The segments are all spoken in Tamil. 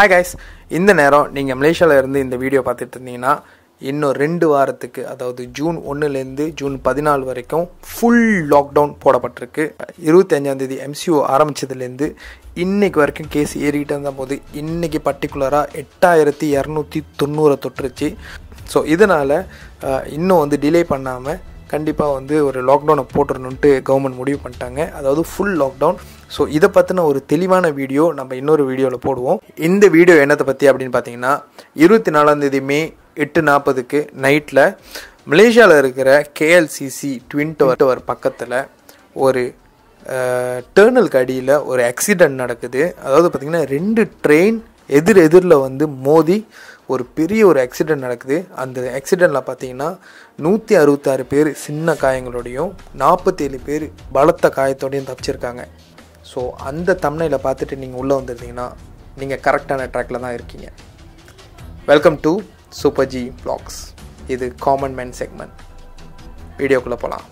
ஹாய் கைஸ் இந்த நேரம் நீங்கள் மலேசியாவில் இருந்து இந்த வீடியோ பார்த்துட்டு இருந்தீங்கன்னா இன்னும் ரெண்டு வாரத்துக்கு அதாவது ஜூன் ஒன்றுலேருந்து ஜூன் பதினாலு வரைக்கும் ஃபுல் லாக்டவுன் போடப்பட்டிருக்கு இருபத்தி அஞ்சாந்தேதி எம்சிஓ ஆரம்பித்ததுலேருந்து இன்னைக்கு வரைக்கும் கேஸ் ஏறிக்கிட்டு இருந்த போது இன்னைக்கு பர்டிகுலராக எட்டாயிரத்தி இரநூத்தி தொண்ணூறை தொட்டுருச்சு ஸோ இதனால் இன்னும் வந்து டிலே பண்ணாமல் கண்டிப்பாக வந்து ஒரு லாக்டவுனை போட்டுடணுன்ட்டு கவர்மெண்ட் முடிவு பண்ணிட்டாங்க அதாவது ஃபுல் லாக்டவுன் ஸோ இதை பற்றின ஒரு தெளிவான வீடியோ நம்ம இன்னொரு வீடியோவில் போடுவோம் இந்த வீடியோ என்னத்தை பற்றி அப்படின்னு பார்த்தீங்கன்னா இருபத்தி நாலாந்தேதி மே எட்டு நாற்பதுக்கு நைட்டில் மலேசியாவில் இருக்கிற கேஎல்சிசி ட்வின் டவர் பக்கத்தில் ஒரு டேர்னலுக்கு அடியில் ஒரு ஆக்சிடெண்ட் நடக்குது அதாவது பார்த்திங்கன்னா ரெண்டு ட்ரெயின் எதிர் எதிரில் வந்து மோதி ஒரு பெரிய ஒரு ஆக்சிடெண்ட் நடக்குது அந்த ஆக்சிடெண்ட்டில் பார்த்தீங்கன்னா நூற்றி அறுபத்தாறு பேர் சின்ன காயங்களோடையும் நாற்பத்தேழு பேர் பலத்த காயத்தோடையும் தப்பிச்சிருக்காங்க ஸோ அந்த தம்னையில் பார்த்துட்டு நீங்கள் உள்ளே வந்துருந்தீங்கன்னா நீங்கள் கரெக்டான ட்ராக்கில் தான் இருக்கீங்க welcome to super G vlogs இது காமன் மேன் செக்மெண்ட் வீடியோக்குள்ளே போகலாம்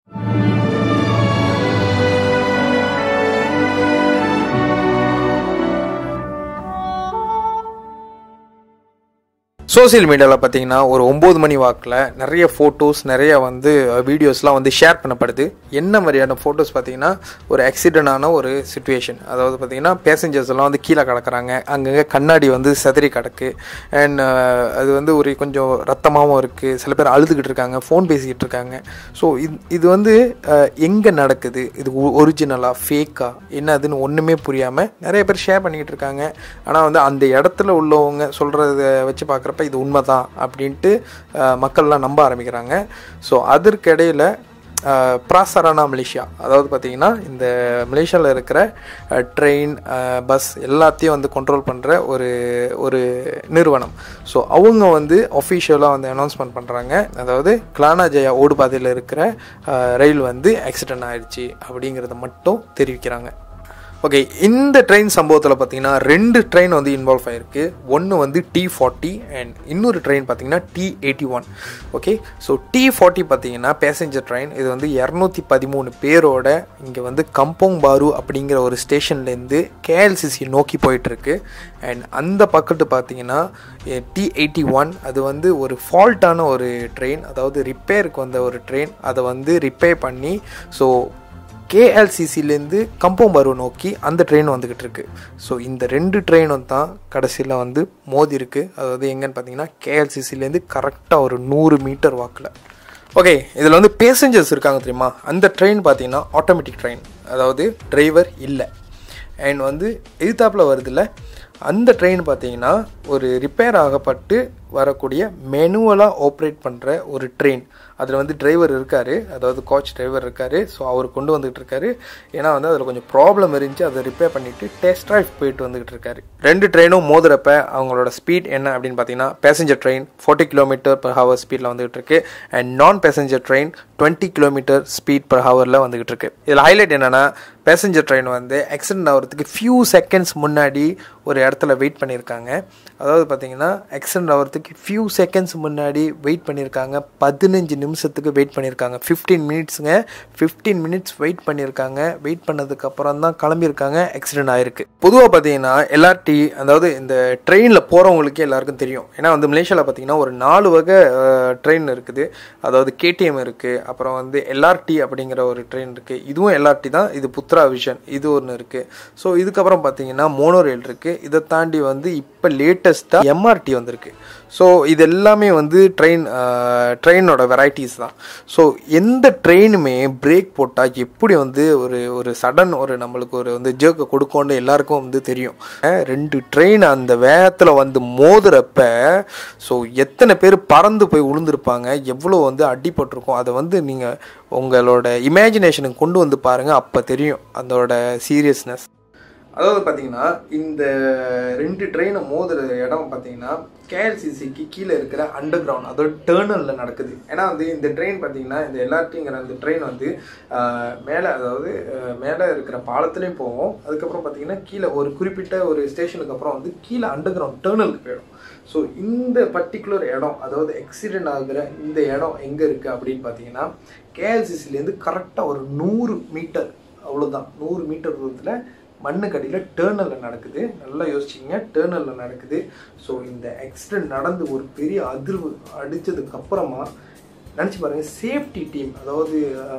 சோசியல் மீடியாவில் பார்த்தீங்கன்னா ஒரு ஒம்பது மணி வாக்கில் நிறைய ஃபோட்டோஸ் நிறைய வந்து வீடியோஸ்லாம் வந்து ஷேர் பண்ணப்படுது என்ன மாதிரியான ஃபோட்டோஸ் பார்த்தீங்கன்னா ஒரு ஆக்சிடென்ட் ஆன ஒரு சுச்சுவேஷன் அதாவது பார்த்தீங்கன்னா பேசஞ்சர்ஸ் எல்லாம் வந்து கீழே கிடக்குறாங்க அங்கங்கே கண்ணாடி வந்து செதறி கிடக்கு அண்ட் அது வந்து ஒரு கொஞ்சம் ரத்தமாகவும் இருக்குது சில பேர் அழுதுகிட்டு இருக்காங்க ஃபோன் பேசிக்கிட்டு இருக்காங்க ஸோ இது இது வந்து எங்கே நடக்குது இது ஒரிஜினலாக ஃபேக்கா என்னதுன்னு ஒன்றுமே புரியாமல் நிறைய பேர் ஷேர் பண்ணிக்கிட்டு இருக்காங்க ஆனால் வந்து அந்த இடத்துல உள்ளவங்க சொல்கிறத வச்சு பார்க்குறப்ப இது உண்மை தான் அப்படின்ட்டு மக்கள்லாம் நம்ப ஆரம்பிக்கிறாங்க ஸோ அதற்கிடையில் ப்ராசரானா மலேசியா அதாவது பார்த்திங்கன்னா இந்த மலேசியாவில் இருக்கிற ட்ரெயின் பஸ் எல்லாத்தையும் வந்து கண்ட்ரோல் பண்ணுற ஒரு ஒரு நிறுவனம் ஸோ அவங்க வந்து ஒஃபிஷியலாக வந்து அனௌன்ஸ்மெண்ட் பண்ணுறாங்க அதாவது கிளானா ஜெயா ஓடுபாதையில் இருக்கிற ரயில் வந்து ஆக்சிடென்ட் ஆயிடுச்சு அப்படிங்கிறத மட்டும் தெரிவிக்கிறாங்க ஓகே இந்த ட்ரெயின் சம்பவத்தில் பார்த்தீங்கன்னா ரெண்டு ட்ரெயின் வந்து இன்வால்வ் ஆகிருக்கு ஒன்று வந்து டி ஃபார்ட்டி அண்ட் இன்னொரு ட்ரெயின் பார்த்தீங்கன்னா T eighty one okay so T forty பார்த்தீங்கன்னா பேசஞ்சர் ட்ரெயின் இது வந்து இரநூத்தி பதிமூணு பேரோட இங்கே வந்து கம்போங் பாரு அப்படிங்கிற ஒரு ஸ்டேஷன்லேருந்து கேஎல்சிசி நோக்கி போயிட்டுருக்கு அண்ட் அந்த பக்கத்து பார்த்தீங்கன்னா டி எயிட்டி ஒன் அது வந்து ஒரு ஃபால்ட்டான ஒரு ட்ரெயின் அதாவது ரிப்பேருக்கு வந்த ஒரு ட்ரெயின் அதை வந்து ரிப்பேர் பண்ணி ஸோ கேஎல்சிசிலேருந்து கம்போம்பரு நோக்கி அந்த ட்ரெயின் வந்துக்கிட்டு இருக்கு ஸோ இந்த ரெண்டு ட்ரெயினும் தான் கடைசியில் வந்து மோதி இருக்கு அதாவது எங்கன்னு பார்த்தீங்கன்னா கேஎல்சிசிலேருந்து கரெக்டாக ஒரு நூறு மீட்டர் வாக்கில் ஓகே இதில் வந்து பேசஞ்சர்ஸ் இருக்காங்க தெரியுமா அந்த ட்ரெயின் பார்த்தீங்கன்னா ஆட்டோமேட்டிக் ட்ரெயின் அதாவது டிரைவர் இல்லை அண்ட் வந்து எதிர்த்தாப்பில் வருதில்ல அந்த ட்ரெயின் பார்த்தீங்கன்னா ஒரு ரிப்பேர் ஆகப்பட்டு வரக்கூடிய மெனுவலாக ஆப்ரேட் பண்ணுற ஒரு ட்ரெயின் அதில் வந்து டிரைவர் இருக்கார் அதாவது கோச் டிரைவர் இருக்கார் ஸோ அவர் கொண்டு வந்துகிட்டு இருக்காரு ஏன்னா வந்து அதில் கொஞ்சம் ப்ராப்ளம் இருந்துச்சு அதை ரிப்பேர் பண்ணிவிட்டு டெஸ்ட் ட்ரைவ் போயிட்டு வந்துகிட்டு இருக்காரு ரெண்டு ட்ரெயினும் மோதுறப்ப அவங்களோட ஸ்பீட் என்ன அப்படின்னு பார்த்தீங்கன்னா passenger train forty kilometer per hour ஸ்பீடில் வந்துகிட்டு இருக்கு அண்ட் நான் passenger train twenty kilometer speed per ஹவரில் வந்துகிட்டு இருக்கு இதில் ஹைலைட் என்னென்னா பேசஞ்சர் ட்ரெயின் வந்து ஆக்சிடென்ட் ஆகிறதுக்கு ஃபியூ செகண்ட்ஸ் முன்னாடி ஒரு இடத்துல வெயிட் பண்ணியிருக்காங்க அதாவது பார்த்தீங்கன்னா ஆக்சிடென்ட் ஆகிறதுக்கு ஃபியூ செகண்ட்ஸ் முன்னாடி வெயிட் பண்ணியிருக்காங்க பதினஞ்சு நிமிஷத்துக்கு வெயிட் பண்ணியிருக்காங்க ஃபிஃப்டீன் மினிட்ஸுங்க ஃபிஃப்டீன் மினிட்ஸ் வெயிட் பண்ணியிருக்காங்க வெயிட் பண்ணதுக்கப்புறம் தான் கிளம்பியிருக்காங்க ஆக்சிடென்ட் ஆயிருக்கு பொதுவாக பார்த்தீங்கன்னா எல்ஆர்டி அதாவது இந்த ட்ரெயினில் போகிறவங்களுக்கே எல்லாருக்கும் தெரியும் ஏன்னா வந்து மலேசியாவில் பார்த்தீங்கன்னா ஒரு நாலு வகை ட்ரெயின் இருக்குது அதாவது கேடிஎம் இருக்குது அப்புறம் வந்து எல்ஆர்டி அப்படிங்கிற ஒரு ட்ரெயின் இருக்குது இதுவும் எல்ஆர்டி தான் இது புத்ரா விஷன் இது ஒன்று இருக்குது ஸோ இதுக்கப்புறம் பார்த்தீங்கன்னா மோனோ ரயில் இருக்குது இதை தாண்டி வந்து இப்போ லேட்டஸ்ட்டாக எம்ஆர்டி வந்திருக்கு ஸோ இது எல்லாமே வந்து ட்ரெயின் ட்ரெயினோட வெரைட்டிஸ் தான் ஸோ எந்த ட்ரெயினுமே பிரேக் போட்டால் எப்படி வந்து ஒரு ஒரு சடன் ஒரு நம்மளுக்கு ஒரு வந்து ஜேர்க்கை கொடுக்கும்னு எல்லாருக்கும் வந்து தெரியும் ரெண்டு ட்ரெயின் அந்த வேகத்தில் வந்து மோதுறப்ப ஸோ எத்தனை பேர் பறந்து போய் விழுந்திருப்பாங்க எவ்வளோ வந்து அடிபட்டிருக்கும் அதை வந்து நீங்கள் உங்களோட இமேஜினேஷனுக்கு கொண்டு வந்து பாருங்கள் அப்போ தெரியும் அதோட சீரியஸ்னஸ் அதாவது பார்த்தீங்கன்னா இந்த ரெண்டு ட்ரெயினை மோதுற இடம் பார்த்தீங்கன்னா கேஎல்சிசிக்கு கீழே இருக்கிற அண்டர் கிரவுண்ட் அதோட டேர்னலில் நடக்குது ஏன்னா வந்து இந்த ட்ரெயின் பார்த்தீங்கன்னா இந்த எல்ஆர்டிங்கிற அந்த ட்ரெயின் வந்து மேலே அதாவது மேலே இருக்கிற பாலத்துலேயும் போவோம் அதுக்கப்புறம் பார்த்தீங்கன்னா கீழே ஒரு குறிப்பிட்ட ஒரு ஸ்டேஷனுக்கு அப்புறம் வந்து கீழே அண்டர் கிரவுண்ட் டேர்னலுக்கு போயிடும் ஸோ இந்த பர்டிகுலர் இடம் அதாவது ஆக்சிடென்ட் ஆகுற இந்த இடம் எங்கே இருக்குது அப்படின்னு பார்த்தீங்கன்னா கேஎல்சிசிலேருந்து கரெக்டாக ஒரு நூறு மீட்டர் அவ்வளோதான் நூறு மீட்டர் தூரத்தில் மண்ணுக்கடியில் டேர்னலில் நடக்குது நல்லா யோசிச்சிங்க டேர்னலில் நடக்குது ஸோ இந்த ஆக்சிடென்ட் நடந்து ஒரு பெரிய அதிர்வு அடித்ததுக்கு அப்புறமா நினச்சி பாருங்கள் சேஃப்டி டீம் அதாவது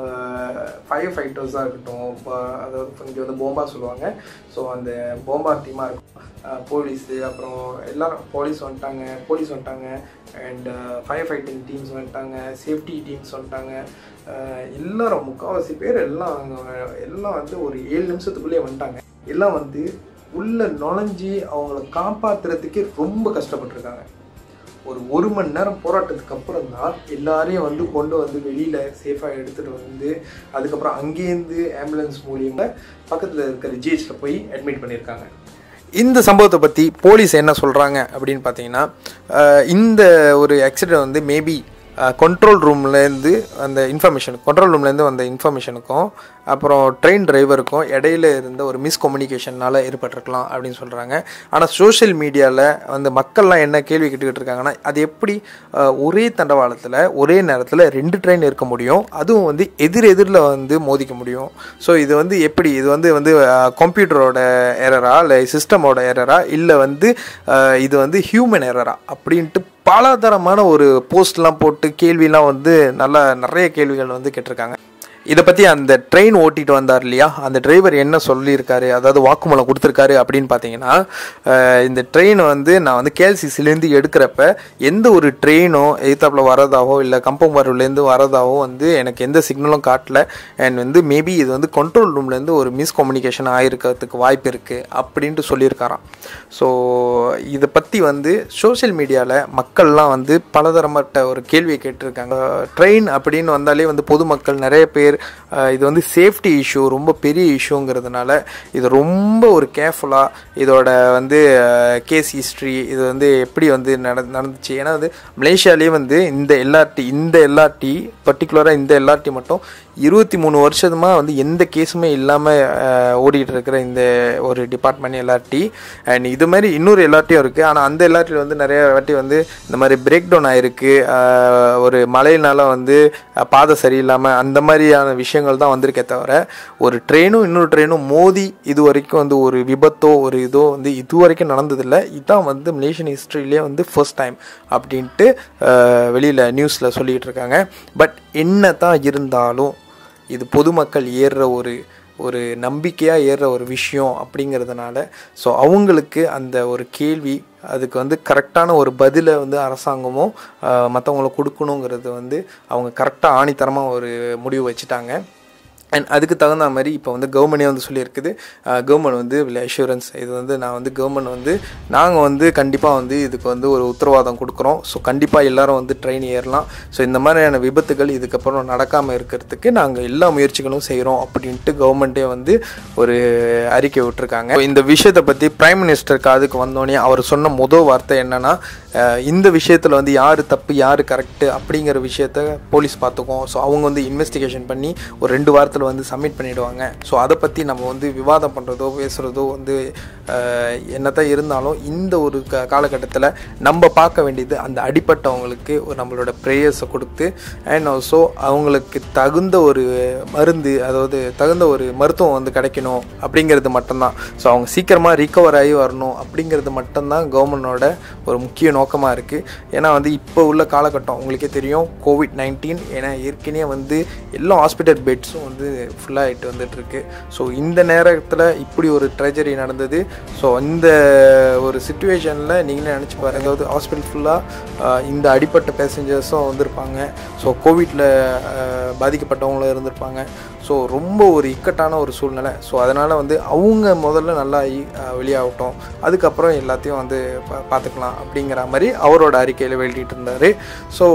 ஃபயர் ஃபைட்டர்ஸாக இருக்கட்டும் இப்போ அதாவது இங்கே வந்து போம்பா சொல்லுவாங்க ஸோ அந்த போம்பா டீமாக இருக்கும் போலீஸு அப்புறம் எல்லாரும் போலீஸ் வந்துட்டாங்க போலீஸ் வந்துட்டாங்க அண்ட் ஃபயர் ஃபைட்டிங் டீம்ஸ் வந்துட்டாங்க சேஃப்டி டீம்ஸ் வந்துட்டாங்க அஹ் எல்லாரும் முக்கால்வாசி பேர் எல்லாம் அங்க எல்லாம் வந்து ஒரு ஏழு நிமிஷத்துக்குள்ளேயே வந்துட்டாங்க எல்லாம் வந்து உள்ள நுழைஞ்சி அவங்கள காப்பாத்துறதுக்கே ரொம்ப கஷ்டப்பட்டிருக்காங்க ஒரு ஒரு மணி நேரம் போராட்டத்துக்கு அப்புறம் தான் எல்லாரையும் வந்து கொண்டு வந்து வெளியில் சேஃபாக எடுத்துகிட்டு வந்து அதுக்கப்புறம் அங்கேருந்து ஆம்புலன்ஸ் மூலியமாக பக்கத்தில் இருக்கிற ஜிஹெச்சில் போய் அட்மிட் பண்ணியிருக்காங்க இந்த சம்பவத்தை பற்றி போலீஸ் என்ன சொல்கிறாங்க அப்படின்னு பார்த்தீங்கன்னா அஹ் இந்த ஒரு ஆக்சிடென்ட் வந்து மேபி கண்ட்ரோல் ரூம்லேருந்து அந்த இன்ஃபர்மேஷன் கண்ட்ரோல் ரூம்லேருந்து வந்த இன்ஃபர்மேஷனுக்கும் அப்புறம் ட்ரெயின் டிரைவருக்கும் இடையில இருந்த ஒரு மிஸ்கம்யூனிகேஷனால் ஏற்பட்டிருக்கலாம் அப்படின்னு சொல்கிறாங்க ஆனால் சோஷியல் மீடியாவில் வந்து மக்கள்லாம் என்ன கேள்வி கேட்டுக்கிட்டு இருக்காங்கன்னா அது எப்படி அஹ், ஒரே தண்டவாளத்தில் ஒரே நேரத்தில் ரெண்டு ட்ரெயின் இருக்க முடியும் அதுவும் வந்து எதிர் எதிரில் வந்து மோதிக்க முடியும் ஸோ இது வந்து எப்படி இது வந்து வந்து கம்ப்யூட்டரோட எரரா இல்லை சிஸ்டமோட எரரா இல்லை வந்து அஹ், இது வந்து ஹியூமன் எரரா அப்படின்ட்டு பலதரமான ஒரு போஸ்ட்லாம் போட்டு கேள்விலாம் வந்து நல்லா நிறைய கேள்விகள் வந்து கேட்டிருக்காங்க இதை பற்றி அந்த ட்ரெயின் ஓட்டிட்டு வந்தார் இல்லையா அந்த டிரைவர் என்ன சொல்லியிருக்காரு அதாவது வாக்குமூலம் கொடுத்துருக்காரு அப்படின்னு பார்த்தீங்கன்னா அஹ், இந்த ட்ரெயின் வந்து நான் வந்து கேஎல்சிசிலேருந்து எடுக்கிறப்ப எந்த ஒரு ட்ரெயினோ எய்த்தாப்பில் வரதாவோ இல்லை கம்பம்பரூர்லேருந்து வரதாவோ வந்து எனக்கு எந்த சிக்னலும் காட்டல அண்ட் வந்து மேபி இது வந்து கண்ட்ரோல் ரூம்லேருந்து ஒரு மிஸ்கம்யூனிகேஷன் ஆகிருக்கிறதுக்கு வாய்ப்பு இருக்குது அப்படின்ட்டு சொல்லியிருக்காராம் ஸோ இதை பற்றி வந்து சோஷியல் மீடியாவில் மக்கள்லாம் வந்து பலதரப்பட்ட ஒரு கேள்வியை கேட்டிருக்காங்க ட்ரெயின் அப்படின்னு வந்தாலே வந்து பொதுமக்கள் நிறைய பேர் அஹ், இது வந்து சேஃப்டி இஷ்யூ ரொம்ப பெரிய இஷ்யூங்கிறதுனால இது ரொம்ப ஒரு கேர்ஃபுல்லாக இதோட வந்து கேஸ் ஹிஸ்ட்ரி இது வந்து எப்படி வந்து நட நடந்துச்சு ஏன்னா வந்து மலேசியாலேயே வந்து இந்த எல்ஆர்டி இந்த எல்ஆர்டி பர்டிகுலராக இந்த எல்ஆர்டி மட்டும் இருபத்தி மூணு வருஷமா வந்து எந்த கேஸுமே இல்லாமல் ஓடிட்டு இருக்கிற இந்த ஒரு டிபார்ட்மெண்ட் எல்ஆர்டி அண்ட் இது மாதிரி இன்னொரு எல்ஆர்டியும் இருக்குது ஆனால் அந்த எல்ஆர்டியில் வந்து நிறைய வாட்டி வந்து இந்த மாதிரி பிரேக் டவுன் ஆயிருக்கு அஹ், ஒரு மழையினால வந்து அஹ், பாதை சரியில்லாமல் அந்த மாதிரியான விஷயங்கள் தான் வந்திருக்கே தவிர ஒரு ட்ரெயினும் இன்னொரு ட்ரெயினும் மோதி இது வரைக்கும் வந்து ஒரு விபத்தோ ஒரு இதோ வந்து இது வரைக்கும் நடந்ததில்லை இதுதான் வந்து மலேசியன் ஹிஸ்ட்ரியிலே வந்து ஃபர்ஸ்ட் டைம் அப்படின்ட்டு வெளியில் நியூஸில் சொல்லிகிட்டு இருக்காங்க பட் என்ன தான் இருந்தாலும் இது பொதுமக்கள் ஏறுற ஒரு ஒரு நம்பிக்கையாக ஏறுற ஒரு விஷயம் அப்படிங்கிறதுனால ஸோ அவங்களுக்கு அந்த ஒரு கேள்வி அதுக்கு வந்து கரெக்டான ஒரு பதிலை வந்து அரசாங்கமும் மற்றவங்களுக்கு கொடுக்கணுங்கிறது வந்து அவங்க கரெக்டாக ஆணித்தரமாக ஒரு முடிவு வச்சுட்டாங்க அண்ட் அதுக்கு தகுந்த மாதிரி இப்போ வந்து கவர்மெண்டே வந்து சொல்லியிருக்குது கவர்மெண்ட் வந்து அஷூரன்ஸ் இது வந்து நான் வந்து கவர்மெண்ட் வந்து நாங்கள் வந்து கண்டிப்பாக வந்து இதுக்கு வந்து ஒரு உத்தரவாதம் கொடுக்குறோம் ஸோ கண்டிப்பாக எல்லாரும் வந்து ட்ரெயின் ஏறலாம் ஸோ இந்த மாதிரியான விபத்துகள் இதுக்கப்புறம் நடக்காமல் இருக்கிறதுக்கு நாங்கள் எல்லா முயற்சிகளும் செய்கிறோம் அப்படின்ட்டு கவர்மெண்ட்டே வந்து ஒரு அறிக்கை விட்டுருக்காங்க So, இந்த விஷயத்தை பற்றி பிரைம் மினிஸ்டர் காதுக்கு வந்தோடனே அவர் சொன்ன முதல் வார்த்தை என்னன்னா அஹ், இந்த விஷயத்தில் வந்து யார் தப்பு யார் கரெக்டு அப்படிங்கிற விஷயத்த போலீஸ் பார்த்துக்கும் ஸோ அவங்க வந்து இன்வெஸ்டிகேஷன் பண்ணி ஒரு ரெண்டு வாரத்தில் வந்து சப்மிட் பண்ணிடுவாங்க ஸோ அதை பற்றி நம்ம வந்து விவாதம் பண்ணுறதோ பேசுகிறதோ வந்து அஹ், என்னதான் இருந்தாலும் இந்த ஒரு க காலகட்டத்தில் நம்ம பார்க்க வேண்டியது அந்த அடிப்பட்டவங்களுக்கு ஒரு நம்மளோட ப்ரேயர்ஸை கொடுத்து அண்ட் ஆல்சோ அவங்களுக்கு தகுந்த ஒரு மருந்து அதாவது தகுந்த ஒரு மருத்துவம் வந்து கிடைக்கணும் அப்படிங்கிறது மட்டும்தான் ஸோ அவங்க சீக்கிரமாக ரிகவர் ஆகி வரணும் அப்படிங்கிறது மட்டும்தான் கவர்மெண்டோட ஒரு முக்கிய நோக்கமாக இருக்குது ஏன்னா வந்து இப்போ உள்ள காலகட்டம் உங்களுக்கே தெரியும் கோவிட் நைன்டீன் ஏன்னா ஏற்கனவே வந்து எல்லா ஹாஸ்பிட்டல் பெட்ஸும் வந்து ஃபுல்லாகிட்டு வந்துட்டு இருக்கு ஸோ இந்த நேரத்தில் இப்படி ஒரு ட்ரெஜரி நடந்தது ஸோ இந்த ஒரு சுச்சுவேஷனில் நீங்களே நினச்சி பாருங்க அதாவது ஹாஸ்பிட்டல் ஃபுல்லாக இந்த அடிப்பட்ட பேசஞ்சர்ஸும் வந்திருப்பாங்க ஸோ கோவிட்டில் பாதிக்கப்பட்டவங்களும் இருந்திருப்பாங்க ஸோ ரொம்ப ஒரு இக்கட்டான ஒரு சூழ்நிலை ஸோ அதனால் வந்து அவங்க முதல்ல நல்லா இ- அஹ் வெளியாகட்டும் அதுக்கப்புறம் எல்லாத்தையும் வந்து பா- பார்த்துக்கலாம் அப்படிங்கிற மாதிரி அவரோட அறிக்கையில் வெளியிட்டு இருந்தார் ஸோ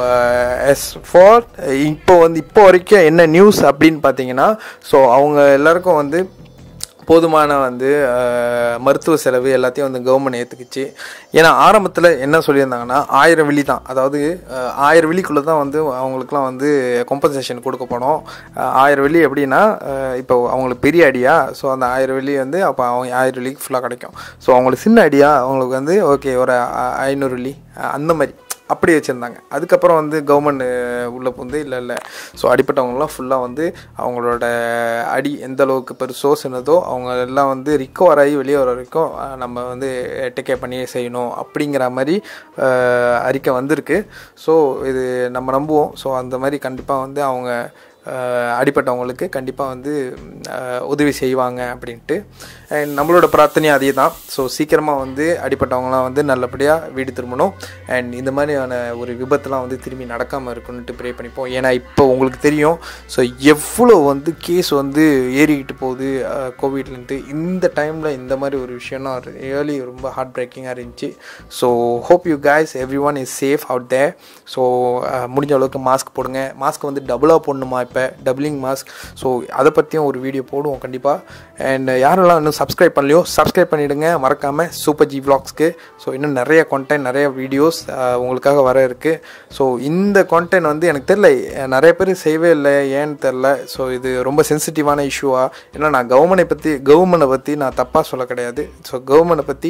எஸ் ஃபார் இப்போ வந்து இப்போ வரைக்கும் என்ன நியூஸ் அப்படின்னு பார்த்தீங்கன்னா ஸோ அவங்க எல்லாருக்கும் வந்து போதுமான வந்து அஹ், மருத்துவ செலவு எல்லாத்தையும் வந்து கவர்மெண்ட் ஏற்றுக்குச்சு ஏன்னா ஆரம்பத்தில் என்ன சொல்லியிருந்தாங்கன்னா ஆயிரம் விழி தான் அதாவது அஹ், ஆயிரம் விழிக்குள்ளே தான் வந்து அவங்களுக்குலாம் வந்து compensation கொடுக்கப்படும் அஹ், ஆயிரம் வெள்ளி எப்படின்னா அஹ், இப்போ அவங்களுக்கு பெரிய அடியா ஸோ அந்த ஆயிரம் வெள்ளி வந்து அப்போ அவங்க ஆயிரம் வெள்ளிக்கு ஃபுல்லாக கிடைக்கும் ஸோ அவங்களுக்கு சின்ன அடியா அவங்களுக்கு வந்து ஓகே ஒரு அ- ஐநூறு வெள்ளி அஹ், அந்த மாதிரி அப்படி வச்சுருந்தாங்க அதுக்கப்புறம் வந்து கவர்மெண்ட் உள்ளே வந்து இல்லை இல்லை ஸோ அடிப்பட்டவங்களாம் ஃபுல்லாக வந்து அவங்களோட அடி எந்த அளவுக்கு பெருசோ சின்னதோ அவங்க எல்லாம் வந்து ரிக்கவர் ஆகி வெளியே வர வரைக்கும் அஹ், நம்ம வந்து டேக்கே பண்ணி செய்யணும் அப்படிங்கிற மாதிரி அஹ், அறிக்கை வந்திருக்கு ஸோ இது நம்ம நம்புவோம் ஸோ அந்த மாதிரி கண்டிப்பாக வந்து அவங்க அஹ், அடிப்பட்டவங்களுக்கு கண்டிப்பாக வந்து அஹ், உதவி செய்வாங்க அப்படின்ட்டு அண்ட் நம்மளோட பிரார்த்தனையும் அதே தான் ஸோ சீக்கிரமாக வந்து அடிப்பட்டவங்களாம் வந்து நல்லபடியாக வீடு திரும்பணும் அண்ட் இந்த மாதிரியான ஒரு விபத்துலாம் வந்து திரும்பி நடக்காமல் இருக்கணுன்ட்டு ப்ரே பண்ணிப்போம் ஏன்னா இப்போ உங்களுக்கு தெரியும் ஸோ எவ்வளோ வந்து கேஸ் வந்து ஏறிக்கிட்டு போகுது கோவிட்லேருந்து இந்த டைமில் இந்த மாதிரி ஒரு விஷயம்னா ரியலி ரொம்ப ஹார்ட் பிரேக்கிங்காக இருந்துச்சு so hope you guys every one is safe out there so முடிஞ்ச அளவுக்கு மாஸ்க் போடுங்க மாஸ்க் வந்து டபுளாக போடணுமா இப்போ டபுளிங் மாஸ்க் ஸோ அதை பற்றியும் ஒரு வீடியோ போடுவோம் கண்டிப்பாக அண்ட் யாரெல்லாம் இன்னும் சப்ஸ்கிரைப் பண்ணலையோ சப்ஸ்கிரைப் பண்ணிவிடுங்க மறக்காமல் சூப்பர் ஜி vlogsக்கு ஸோ இன்னும் நிறைய content நிறைய வீடியோஸ் உங்களுக்காக வர இருக்குது ஸோ இந்த content வந்து எனக்கு தெரில நிறைய பேர் செய்யவே இல்லை ஏன்னு தெரில ஸோ இது ரொம்ப சென்சிட்டிவான இஷ்யூவாக ஏன்னா நான் கவர்மெண்ட்டை பற்றி கவர்மெண்ட்டை பற்றி நான் தப்பாக சொல்ல கிடையாது ஸோ கவர்மெண்ட்டை பற்றி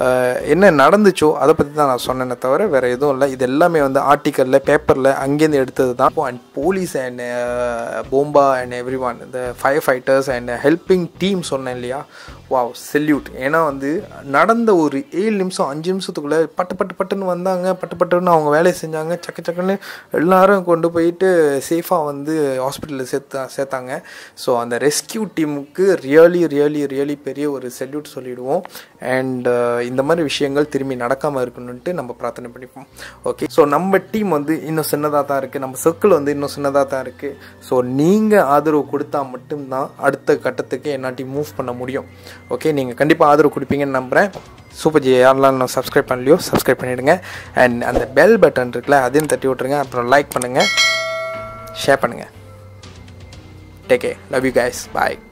என்ன நடந்துச்சோ அதை பற்றி தான் நான் சொன்னேனே தவிர வேறு எதுவும் இல்லை இது எல்லாமே வந்து ஆர்டிக்கலில் பேப்பரில் அங்கேருந்து எடுத்தது தான் அண்ட் போலீஸ் அண்ட் போம்பா அண்ட் எவ்ரி ஒன் இந்த fire fighters and helping team சொன்னேன் இல்லையா வாவ் செல்யூட் ஏன்னா வந்து நடந்த ஒரு ஏழு நிமிஷம் அஞ்சு நிமிஷத்துக்குள்ளே பட்டு பட்டு பட்டுன்னு வந்தாங்க பட்டு பட்டுன்னு அவங்க வேலையை செஞ்சாங்க சக்கு சக்குன்னு எல்லாரும் கொண்டு போயிட்டு சேஃபாக வந்து ஹாஸ்பிட்டலில் சேர்த்தா சேர்த்தாங்க ஸோ அந்த ரெஸ்கியூ டீமுக்கு ரியலி ரியலி ரியலி பெரிய ஒரு செல்யூட் சொல்லிடுவோம் அண்ட் இந்த மாதிரி விஷயங்கள் திரும்பி நடக்காமல் இருக்கணுன்ட்டு நம்ம பிரார்த்தனை பண்ணிப்போம் ஓகே ஸோ நம்ம டீம் வந்து இன்னும் சின்னதாக தான் இருக்குது நம்ம சர்க்கிள் வந்து இன்னும் சின்னதாக தான் இருக்குது ஸோ நீங்கள் ஆதரவு கொடுத்தா மட்டும்தான் அடுத்த கட்டத்துக்கு என்னாட்டி மூவ் பண்ண முடியும் ஓகே நீங்கள் கண்டிப்பாக ஆதரவு கொடுப்பீங்கன்னு நம்புகிறேன் சூப்பர் ஜி யாரெல்லாம் நான் சப்ஸ்கிரைப் பண்ணலையோ சப்ஸ்கிரைப் பண்ணிவிடுங்க அண்ட் அந்த பெல் பட்டன் இருக்குல்ல அதையும் தட்டி விட்ருங்க அப்புறம் லைக் பண்ணுங்கள் ஷேர் பண்ணுங்கள் take care love you guys bye